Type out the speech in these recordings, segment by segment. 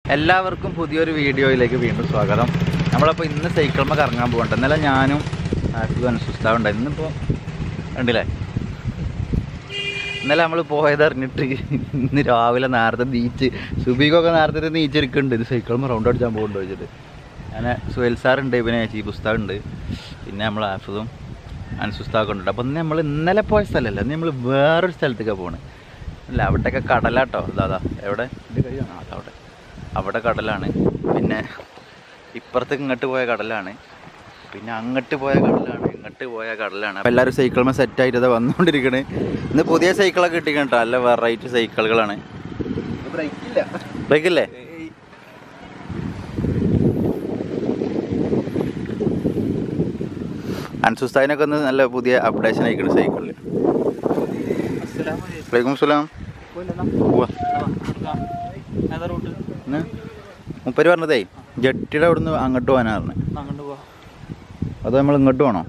എല്ലാവർക്കും പുതിയൊരു വീഡിയോയിലേക്ക് വീണ്ടും സ്വാഗതം നമ്മളപ്പോൾ ഇന്ന് സൈക്കിൾമ കറങ്ങാൻ പോകണ്ട ഇന്നലെ ഞാനും ആസിഫും അനുസുസ്താവും ഉണ്ടായി ഇന്നിപ്പോൾ കണ്ടില്ലേ ഇന്നലെ നമ്മൾ പോയത് അറിഞ്ഞിട്ട് ഇന്ന് രാവിലെ നേരത്തെ നീച്ച് സുബീഖൊക്കെ നേരത്തെ നീച്ചിരിക്കുന്നുണ്ട് ഇത് സൈക്കിൾമ റൗണ്ട് അടിച്ചാൻ പോകുന്നുണ്ടോ വെച്ചിട്ട് ഞാൻ സുഹേൽ സാറുണ്ട് പിന്നെ ചീഫ് ഉസ്താദുണ്ട് പിന്നെ നമ്മൾ ആഫിദും അൻസുസ്താവൊക്കെ ഉണ്ട് അപ്പോൾ ഇന്ന് നമ്മൾ ഇന്നലെ പോയ സ്ഥലമല്ല ഇന്ന് നമ്മൾ വേറൊരു സ്ഥലത്തേക്കാണ് പോകണത് അല്ല അവിടെയൊക്കെ കടലാട്ടോ അതാ അതാ എവിടെ ഇത് കഴിയാണ് അതവിടെ അവിടെ കടലാണ് പിന്നെ ഇപ്പുറത്തേക്ക് ഇങ്ങോട്ട് പോയ കടലാണ് പിന്നെ അങ്ങോട്ട് പോയ കടലാണ് ഇങ്ങോട്ട് പോയ കടലാണ് അപ്പോൾ എല്ലാവരും സൈക്കിളുമ്പോൾ സെറ്റായിട്ട് ഇതാ വന്നുകൊണ്ടിരിക്കണേ ഇന്ന് പുതിയ സൈക്കിളൊക്കെ കിട്ടിക്കണം കേട്ടോ നല്ല വെറൈറ്റി സൈക്കിളുകളാണ് ബ്രേക്കില്ല ബ്രേക്കില്ലേ അൻസുസ്താദിനൊക്കെ ഒന്ന് നല്ല പുതിയ അപ്ഡേഷൻ ആയിക്കണം സൈക്കിളിൽ വലൈക്കും സ്ലാം പോവാ ഇന്ന് മുപ്പര് പറഞ്ഞതേ ജട്ടിയുടെ അവിടുന്ന് അങ്ങോട്ട് പോകാനാ പറഞ്ഞത് അങ്ങോട്ട് പോവാ അതോ നമ്മൾ ഇങ്ങോട്ട് പോകണോ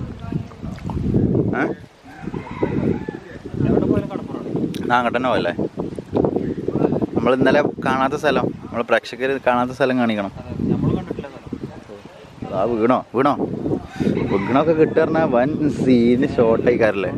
ഏ എവിടെ പോയാലും കടപ്പുറമാണ് എന്നാ അങ്ങോട്ട് തന്നെ പോകല്ലേ നമ്മൾ ഇന്നലെ കാണാത്ത സ്ഥലം നമ്മൾ പ്രേക്ഷകർ കാണാത്ത സ്ഥലം കാണിക്കണം അതെ നമ്മൾ കണ്ടിട്ടില്ല സ്ഥലം ആ വീണോ വീണോ വീണൊക്കെ കിട്ടുക പറഞ്ഞാൽ വൻ സീന് ഷോർട്ടായിക്കാരല്ലേ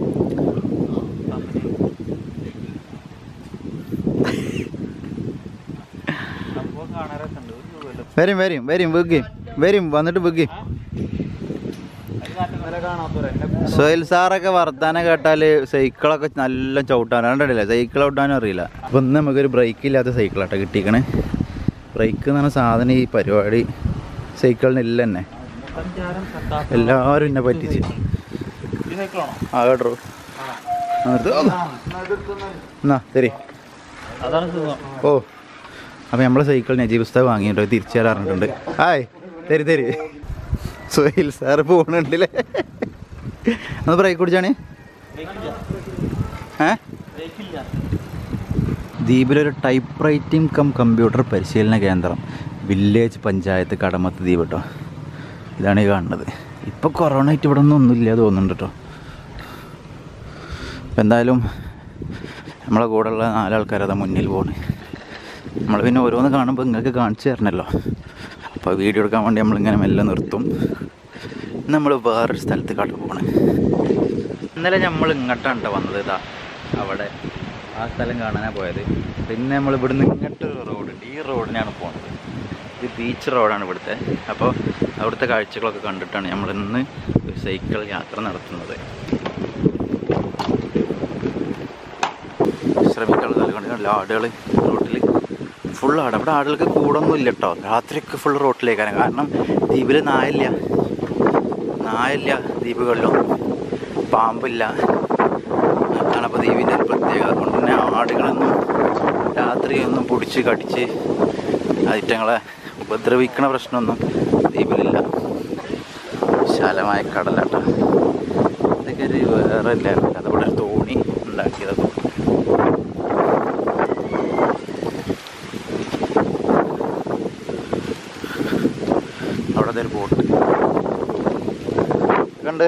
സംഭവം കാണാൻ രസമുണ്ട് ഒരു രൂപയില്ല വരും വരും വരും വിഗ് വരും വന്നിട്ട് വിഗ് അത് കാറ്റം വരെ കാണാത്തവരെ എന്നെ സുഹേൽ സാറൊക്കെ വർത്താനം കേട്ടാൽ സൈക്കിളൊക്കെ നല്ല ചവിട്ടാനും കണ്ടില്ലേ സൈക്കിൾ ചവിട്ടാനും അറിയില്ല അപ്പം ഇന്ന് നമുക്കൊരു ബ്രേക്ക് ഇല്ലാത്ത സൈക്കിളാട്ടോ കിട്ടിക്കണേ ബ്രേക്ക് എന്ന് പറഞ്ഞ സാധനം ഈ പരിപാടി സൈക്കിളിന് ഇല്ല തന്നെ സഞ്ചാരം സത്താപ്പ് എല്ലാവരും എന്നെ പറ്റിച്ച് ഈ സൈക്കിളാണോ ആ കേട്ടോ എന്നാ ശരി അതാണ് സുഖം ഓ അപ്പം നമ്മളെ സൈക്കിൾ നജീബ് ഉസ്താദ് വാങ്ങിയിട്ടോ തിരിച്ചു തരാറുണ്ട് ഹായ് തരി തരി സുഹൈൽ സാറ് പോകണുണ്ടല്ലേ ഒന്ന് ബ്രേക്ക് കുടിച്ചാണ് ബ്രേക്കില്ല ഏ ബ്രേക്കില്ല ദ്വീപിലൊരു ടൈപ്പ് റൈറ്റിംഗ് കം കമ്പ്യൂട്ടർ പരിശീലന കേന്ദ്രം വില്ലേജ് പഞ്ചായത്ത് കടമത്ത് ദ്വീപ് കേട്ടോ ഇതാണ് ഈ കാണുന്നത് ഇപ്പോൾ കൊറോണ ആയിട്ട് ഇവിടെ ഒന്നും ഒന്നുമില്ല തോന്നുന്നുണ്ട് കേട്ടോ അപ്പം എന്തായാലും നമ്മളെ കൂടെയുള്ള നാലാൾക്കാർ അതാ മുന്നിൽ പോണ് നമ്മൾ പിന്നെ ഓരോന്ന് കാണുമ്പോൾ നിങ്ങൾക്ക് കാണിച്ചു തരണമല്ലോ അപ്പോൾ വീഡിയോ എടുക്കാൻ വേണ്ടി നമ്മളിങ്ങനെ മെല്ലെ നിർത്തും നമ്മൾ വേറൊരു സ്ഥലത്ത് കട പോകണം ഇന്നലെ നമ്മൾ ഇങ്ങോട്ടാണ് ട്ടോ വന്നത് ഇതാ അവിടെ ആ സ്ഥലം കാണാനാണ് പോയത് പിന്നെ നമ്മൾ ഇവിടുന്ന് ഇങ്ങോട്ട് റോഡുണ്ട് ഈ റോഡിനാണ് പോകുന്നത് ഇത് ബീച്ച് റോഡാണ് ഇവിടുത്തെ അപ്പോൾ അവിടുത്തെ കാഴ്ചകളൊക്കെ കണ്ടിട്ടാണ് നമ്മൾ ഇന്ന് ഒരു സൈക്കിൾ യാത്ര നടത്തുന്നത് ശ്രമിക്കാനുള്ള കണ്ട് കണ്ടില്ല ആടുകൾ റോട്ടിൽ ഫുൾ ആട് അവിടെ ആടുകൾക്ക് കൂടൊന്നും ഇല്ല കേട്ടോ രാത്രിയൊക്കെ ഫുൾ റോട്ടിലേക്കാണ് കാരണം ദ്വീപിൽ നായില്ല നായില്ല ദ്വീപുകളിലും പാമ്പില്ല അതാണ് അപ്പോൾ ദ്വീപിൻ്റെ ഒരു പ്രത്യേകത അതുകൊണ്ട് തന്നെ ആടുകളൊന്നും രാത്രിയൊന്നും പിടിച്ച് കടിച്ച് ഐറ്റങ്ങളെ ഉപദ്രവിക്കണ പ്രശ്നമൊന്നും ദ്വീപിലില്ല വിശാലമായ കടലാട്ടോ ഇതൊക്കെ ഒരു വേറെ ഇല്ലായിരുന്നു അതവിടെ ഒരു തോണി ഉണ്ടാക്കിയത് അവിടെ ദേ ഒരു ബോട്ട് കണ്ട്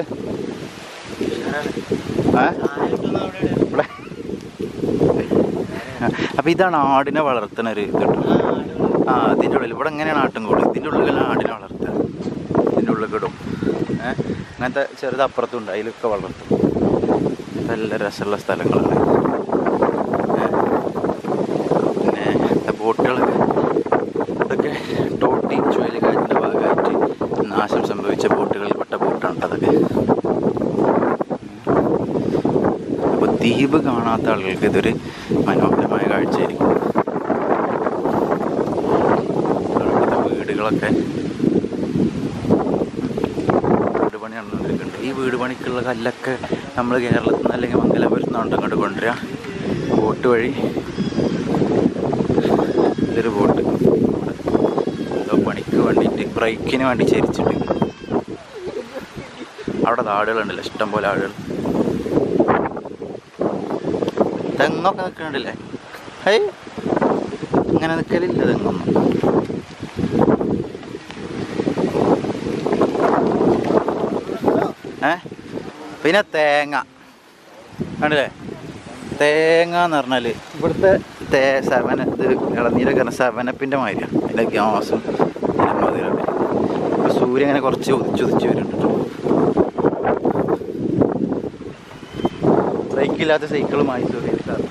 ഏ ഇവിടെ അപ്പൊ ഇതാണ് ആടിനെ വളർത്തുന്ന ഒരു ഇത് കേട്ടോ ആ ഇതിൻ്റെ ഉള്ളിൽ ഇവിടെ എങ്ങനെയാണ് ആട്ടും കൂടും ഇതിൻ്റെ ഉള്ളിലാണ് ആടിനെ വളർത്തുക ഇതിൻ്റെ ഉള്ളിൽ ഇടും ഏഹ് അങ്ങനത്തെ ചെറുത് അപ്പുറത്തുണ്ട് അതിലൊക്കെ വളർത്തും നല്ല രസമുള്ള സ്ഥലങ്ങളാണ് ഏ. പിന്നെ ഇങ്ങനത്തെ ബോട്ടുകളൊക്കെ ഇതൊക്കെ ടോട്ടി ചുഴലിക്കാറ്റിൻ്റെ ഭാഗമായിട്ട് നാശം സംഭവിച്ച ബോട്ടുകളിൽ പെട്ട ബോട്ടാണ് അതൊക്കെ അപ്പോൾ ദ്വീപ് കാണാത്ത ആളുകൾക്ക് ഇതൊരു മനോഹരമായ കാഴ്ചയായിരിക്കും അവിടുത്തെ വീടുകളൊക്കെ വീട് പണി നടന്നുകൊണ്ടിരിക്കുന്നുണ്ട് ഈ വീട് പണിക്കുള്ള കല്ലൊക്കെ നമ്മൾ കേരളത്തിൽ നിന്ന് അല്ലെങ്കിൽ മംഗലാപുരത്ത് നിന്നുണ്ട് അങ്ങോട്ട് കൊണ്ടുവരിക ബോട്ട് വഴി ഇതൊരു ബോട്ട് എന്തോ പണിക്ക് വേണ്ടിയിട്ട് ബ്രേക്കിന് വേണ്ടി ചരിച്ചിട്ട് അവിടെ ആടുകളുണ്ടല്ലോ ഇഷ്ടം പോലെ ആടുകൾ തെങ്ങൊക്കെ നിൽക്കണില്ലേ ഹൈ ഇങ്ങനെ നിൽക്കലില്ല തെങ്ങൊന്നും ഏ പിന്നെ തേങ്ങ കണ്ടില്ലേ തേങ്ങ എന്ന് പറഞ്ഞാൽ ഇവിടുത്തെ ഇവിടുത്തെ സെവൻ ഇത് ഇളനീരൊക്കെ പറഞ്ഞ സെവനപ്പിൻ്റെ മാതിരിയാണ് അതിൻ്റെ ഗ്യാസും അതിൻ്റെ മധുരമൊക്കെ അപ്പോൾ സൂര്യൻ ഇങ്ങനെ കുറച്ച് ഉദിച്ചുദിച്ച് വരുന്നുണ്ട് കേട്ടോ ബൈക്കില്ലാത്ത സൈക്കിളുമായി സൂര്യൻ സാർ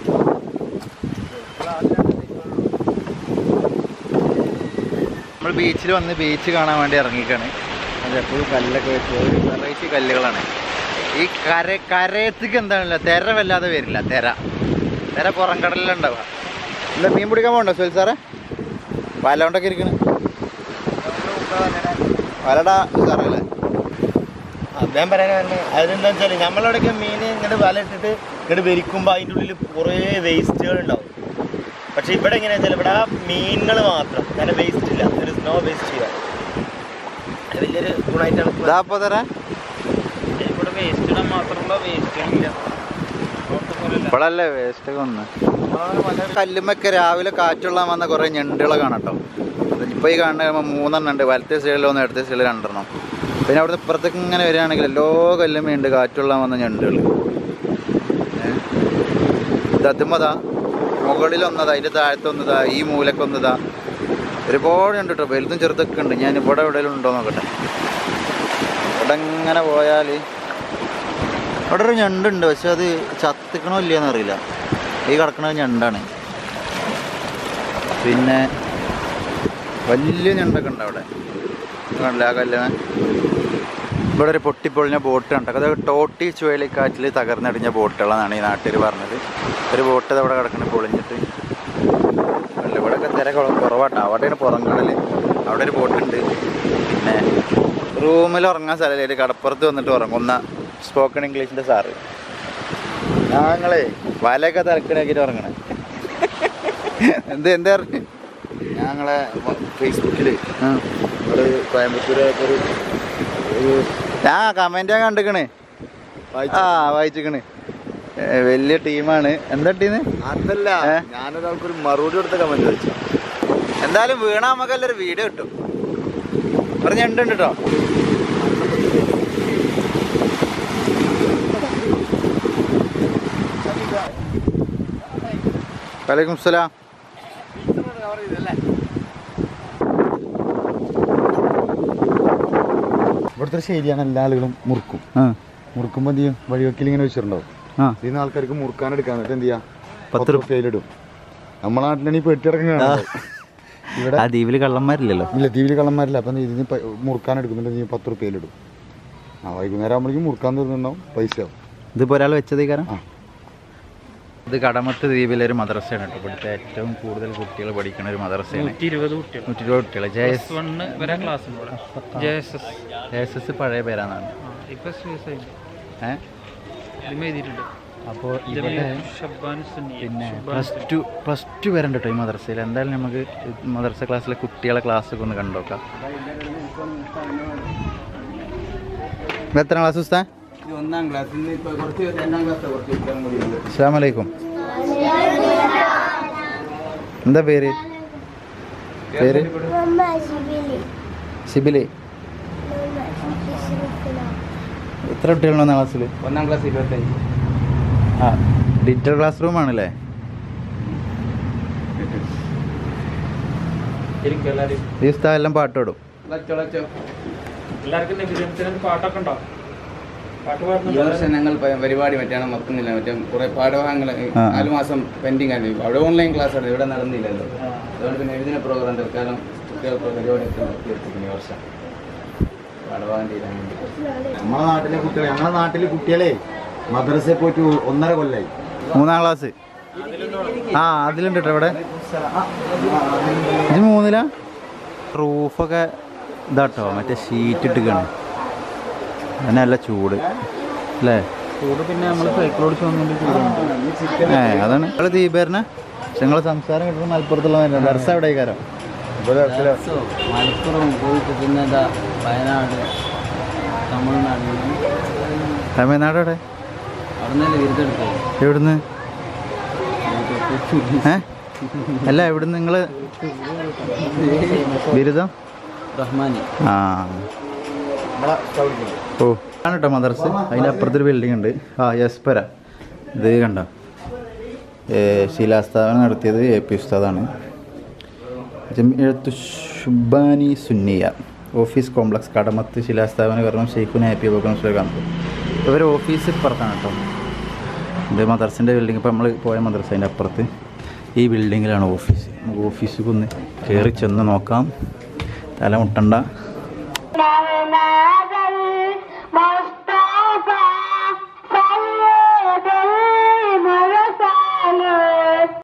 നമ്മൾ ബീച്ചിൽ വന്ന് ബീച്ച് കാണാൻ വേണ്ടി ഇറങ്ങിക്കാണ് അത് എപ്പോഴും കല്ലൊക്കെ വെച്ച് വെറൈറ്റി കല്ലുകളാണ് ഈ കര കരയത്തേക്ക് എന്താണല്ല തിര വല്ലാതെ വരില്ല തിര തിര പുറം കടലിലുണ്ടാവുക എന്താ മീൻ പിടിക്കാൻ പോകണ്ടോ സുൽ സാറേ വല കൊണ്ടൊക്കെ ഇരിക്കണ് വലടാ സാറല്ലേ അദ്ദേഹം പറയാൻ കാരണം അതെന്താ വെച്ചാൽ നമ്മളവിടെയൊക്കെ മീൻ ഇങ്ങോട്ട് വല ഇട്ടിട്ട് ഇങ്ങോട്ട് വെരിക്കുമ്പോൾ അതിൻ്റെ ഉള്ളിൽ കുറേ വേസ്റ്റുകൾ ഉണ്ടാവും പക്ഷെ ഇവിടെ എങ്ങനെയാ വെച്ചാൽ ഇവിടെ ആ മീനുകൾ മാത്രം അങ്ങനെ വേസ്റ്റ് ഇല്ല ഒരു സ്നോ വേസ്റ്റ് ചെയ്യാം അത് വലിയൊരു ഗുണമായിട്ടാണ് ഇതാ അപ്പോൾ തര ഇവിടെ വേസ്റ്റ് ഇടാൻ മാത്രമുള്ള വേസ്റ്റ് ഇല്ല ഇപ്പോഴല്ലേ വേസ്റ്റ് ഒക്കെ വന്ന് കല്ലുമ്മൊക്കെ രാവിലെ കാറ്റുള്ള വന്ന കുറേ ഞണ്ടുകളെ കാണാം കേട്ടോ ഇപ്പൊ ഈ കാണുന്ന മൂന്നെണ്ണം ഉണ്ട് വലത്തെ സൈഡിൽ ഒന്ന് ഇടത്തെ സൈഡിൽ രണ്ടെണ്ണം പിന്നെ അവിടുന്ന് ഇപ്പുറത്തേക്ക് ഇങ്ങനെ വരികയാണെങ്കിൽ എല്ലാ കല്ലുമ്മയുണ്ട് കാറ്റുള്ള വന്ന ഞണ്ടുകൾ ഇതത്തുമ്പതാ മുകളിൽ ഒന്നതാ അതിൻ്റെ താഴത്ത് ഒന്നതാ ഈ മൂലക്ക് ഒന്നതാ ഒരുപാട് ഉണ്ട് കേട്ടോ വലുതും ചെറുതൊക്കെ ഉണ്ട് ഞാൻ ഇവിടെ എവിടെയെങ്കിലും ഉണ്ടോ നോക്കട്ടെ ഇവിടെ ഇങ്ങനെ പോയാൽ അവിടെ ഒരു ഞണ്ടുണ്ട് പക്ഷെ അത് ചത്തിക്കണോ ഇല്ലയെന്ന് അറിയില്ല ഈ കിടക്കണ ഞണ്ടാണ് പിന്നെ വലിയ ഞണ്ടൊക്കെ ഉണ്ട് അവിടെ കണ്ടില്ല ആ കല്ലിന് ഇവിടെ ഒരു പൊട്ടിപ്പൊളിഞ്ഞ ബോട്ട് കണ്ടോ അത് ടോട്ടി ചുഴലിക്കാറ്റിൽ തകർന്നടിഞ്ഞ ബോട്ടുകളാണ് ഈ നാട്ടിൽ പറഞ്ഞത് ഒരു ബോട്ട് അവിടെ കിടക്കണ പൊളിഞ്ഞിട്ട് അല്ല ഇവിടെയൊക്കെ തിര കുറവാട്ടോ അവിടെയാണ് പുറം കടൽ അവിടെ ഒരു ബോട്ടുണ്ട് പിന്നെ റൂമിൽ ഉറങ്ങാൻ സ്ഥലമില്ല കടപ്പുറത്ത് വന്നിട്ട് ഉറങ്ങുന്ന സ്പോക്കൺ ഇംഗ്ലീഷിൻ്റെ സാറ് ഞങ്ങളെ വലയൊക്കെ തിരക്കിനാക്കിയിട്ട് ഉറങ്ങണേ എന്ത് എന്താ പറഞ്ഞു ഞങ്ങളെ ഫേസ്ബുക്കിൽ ഇവിടെ കോയമ്പത്തൂർ ഒരു ഒരു ഞാൻ കമന്റ് ഞാൻ കണ്ടിക്കണ് ആ വായിച്ചിക്കണ് ഏ, വലിയ ടീമാണ് എന്താ ടീന്ന് അതല്ല ഏ? ഞാനൊരാൾക്കൊരു മറുപടി കൊടുത്ത കമന്റ് വെച്ചു എന്തായാലും വീണ നമുക്കല്ലൊരു വീഡിയോ കിട്ടും പറഞ്ഞുണ്ട് കേട്ടോ വലൈക്കും സലാം ഇവിടുത്തെ ശരിയാണ് എല്ലാ ആളുകളും മുറുക്കും ആ മുറുക്കുമ്പോൾ എന്ത് ചെയ്യും വഴിവെക്കിൽ ഇങ്ങനെ വെച്ചിട്ടുണ്ടാവും ആ ഇതിന് ആൾക്കാർക്ക് മുറുക്കാൻ എടുക്കാൻ എന്നിട്ട് എന്ത് ചെയ്യാ പത്ത് പത്ത് റുപ്യയിലിടും നമ്മളെ നാട്ടിലാണെങ്കിൽ പെട്ടി ഇറങ്ങുകയാണ് ഇവിടെ ആ ദ്വീപിൽ കള്ളന്മാരില്ലല്ലോ ഇല്ല ദ്വീപിൽ കള്ളന്മാരില്ല അപ്പം ഇതിന് പ- മുറുക്കാൻ എടുക്കുന്നുണ്ട് നീ പത്ത് റുപ്യയിലിടും ആ വൈകുന്നേരം ആകുമ്പോഴേക്കും മുറുക്കാൻ തീർന്നുണ്ടാവും പൈസ ആവും ഇതിപ്പോ ഒരാൾ വെച്ചത് കാരണം ആ. ഇത് കടമത്ത് ദ്വീപിലെ ഒരു മദ്രസയാണ് കേട്ടോ ഇവിടുത്തെ ഏറ്റവും കൂടുതൽ കുട്ടികൾ പഠിക്കുന്ന ഒരു മദ്രസയാണ് നൂറ്റി ഇരുപത് കുട്ടികൾ നൂറ്റി ഇരുപത് കുട്ടികൾ ജെ പ്ലസ് എസ് വണ്ണ് വരെ ക്ലാസ് ഉണ്ട് ഇവിടെ J S S J S S പഴയ പേരാന്നാണ് ഇപ്പൊ സൂസൈഡ് ഏഹ് ഇതിമ എഴുതിയിട്ടുണ്ട് അപ്പോൾ ഇവിടെ ജമീൽ ഷബ്ബാൻ സുന്നി പിന്നെ Shabban plus two plus two വരെ ഉണ്ട് കേട്ടോ ഈ മദ്രസയിൽ എന്തായാലും നമുക്ക് ഈ മദ്രസ ക്ലാസ്സിലെ കുട്ടികളെ ക്ലാസ്സൊക്കെ ഒന്ന് കണ്ടോക്കാം ഇത് എത്ര ക്ലാസ് ഉസ്താ ഒന്നാം ക്ലാസ്സിൽ ഇപ്പോൾ കുറച്ച് രണ്ടാം ക്ലാസ് കുറച്ച് ഇരിക്കാൻ കൂടി അസ്സാം വലൈക്കും എന്താ പേര് പേര് Mama Jibili. സിബിലി എത്ര കുട്ടികളുണ്ട് ഒന്നാം ക്ലാസ്സിൽ ഒന്നാം ക്ലാസ് ഇരുപത്തഞ്ച് ആ ഡിജിറ്റൽ ക്ലാസ് റൂം ആണല്ലേ ശരിക്കും എല്ലാവരും ഈ ഉസ്താദ് എല്ലാം പാട്ടോടും എല്ലാവർക്കും നബിദിനത്തിന് പാട്ടൊക്കെ ഉണ്ടോ പാട്ട് ഈ വർഷം പാടുന്നുണ്ടോ ഞങ്ങൾ പ- പരിപാടി മറ്റാണ് മറക്കുന്നില്ല മറ്റേ കുറെ പാഠഭാഗങ്ങൾ ആ. നാല് മാസം പെൻഡിങ് ആണ് അവിടെ ഓൺലൈൻ ക്ലാസ് ആണ് ഇവിടെ നടന്നില്ലല്ലോ അതുകൊണ്ട് പിന്നെ എഴുതിന പ്രോഗ്രാം തൽക്കാലം കുട്ടികൾക്ക് പരിപാടിയൊക്കെ നിർത്തിയെടുത്തിരിക്കുന്നു ഈ വർഷം പാഠഭാഗം തീരാൻ വേണ്ടി നമ്മളെ നാട്ടിലെ കുട്ടികളെ ഞങ്ങളെ നാട്ടിലെ കുട്ടികളെ മദ്രസയിൽ പോയിട്ട് ഒന്നര കൊല്ലായി മൂന്നാം ക്ലാസ് ആ അതിലുണ്ട് കേട്ടോ ഇവിടെ ഇത് മൂന്നില റൂഫൊക്കെ ഇതാട്ടോ മറ്റേ ഷീറ്റ് ഇട്ടിക്കാണ് അതിന് നല്ല ചൂട് അല്ലേ ചൂട് പിന്നെ നമ്മൾ സൈക്കിൾ ഓടിച്ച് വന്നുകൊണ്ട് ഏ അതാണ് നിങ്ങൾ ദീപേരനെ പക്ഷെ നിങ്ങളെ സംസാരം കിട്ടുന്നത് മലപ്പുറത്തുള്ള ദർശ എവിടെ കാരം മലപ്പുറം പോയിട്ട് പിന്നെ വയനാട് തമിഴ്നാട് തമിഴ്നാട് എവിടെ അവിടെ നിന്നല്ലേ വിരുദ്ധെടുത്തത് എവിടുന്ന് ഏ അല്ല എവിടുന്ന് നിങ്ങൾ ബിരുദം റഹ്മാനി ആ ഓ ആണ് കേട്ടോ മദർസ് അതിൻ്റെ അപ്പുറത്തൊരു ബിൽഡിംഗ് ഉണ്ട് ആ യസ്പര ഇത് കണ്ടോ ഏഹ് ശിലാസ്ഥാപനം നടത്തിയത് എ പി ഉസ്താദാണ് ജമിയത്തു ഷുബാനി സുന്നിയ ഓഫീസ് കോംപ്ലക്സ് കടമത്ത് ശിലാസ്ഥാപന കാരണം ഷെയ്ഖുന എ പി അബൂബക്കർ ശ്രീകാന്ത് ഇവർ ഓഫീസ് ഇപ്പുറത്താണ് കേട്ടോ ഇത് മദർസിൻ്റെ ബിൽഡിംഗ് ഇപ്പോൾ നമ്മൾ പോയ മദ്രസേൻ്റെ അപ്പുറത്ത് ഈ ബിൽഡിങ്ങിലാണ് ഓഫീസ് നമുക്ക് ഓഫീസിൽ ഒന്ന് കയറി ചെന്ന് നോക്കാം തല മുട്ടണ്ട Nada, nada.